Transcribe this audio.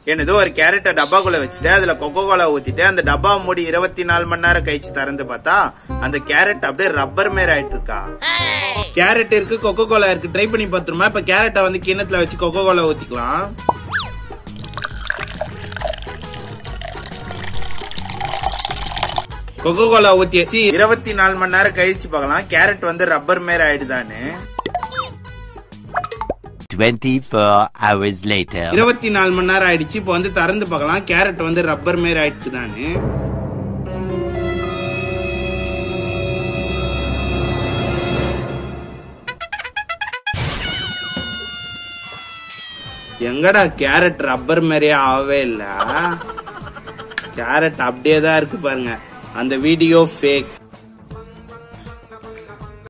என்னது ஒரு கேரட்டை டப்பாக்குள்ள வச்சுட்டு அதுல கொக்கோ கோலா ஊத்திட்டு அந்த டப்பா மூடி இருபத்தி நாலு மணி நேரம் கழிச்சு திறந்து பார்த்தா அந்த கேரட் அப்படியே ரப்பர் மேல ஆயிட்டு இருக்கா கேரட் இருக்கு கொக்கோ கோலா இருக்கு ட்ரை பண்ணி பார்த்துருமா இப்ப கேரட்டை வந்து கிண்ணத்துல வச்சு கொக்கோ கோலா ஊத்திக்கலாம் கொக்கோ கோலா ஊத்தி வச்சு இருபத்தி நாலு மணி நேரம் கழிச்சு பார்க்கலாம் கேரட் வந்து ரப்பர் மேல ஆயிடுதான்னு 24 hours later. இருபத்தி நாலு மணி நேரம் ஆயிடுச்சு இப்போ வந்து திறந்து பார்க்கலாம் கேரட் வந்து ரப்பர் மேல ஆயிடுச்சுதான்னு எங்கடா கேரட் ரப்பர் மாதிரியே ஆகவே இல்ல கேரட் அப்படியே தான் இருக்கு பாருங்க அந்த வீடியோ ஃபேக்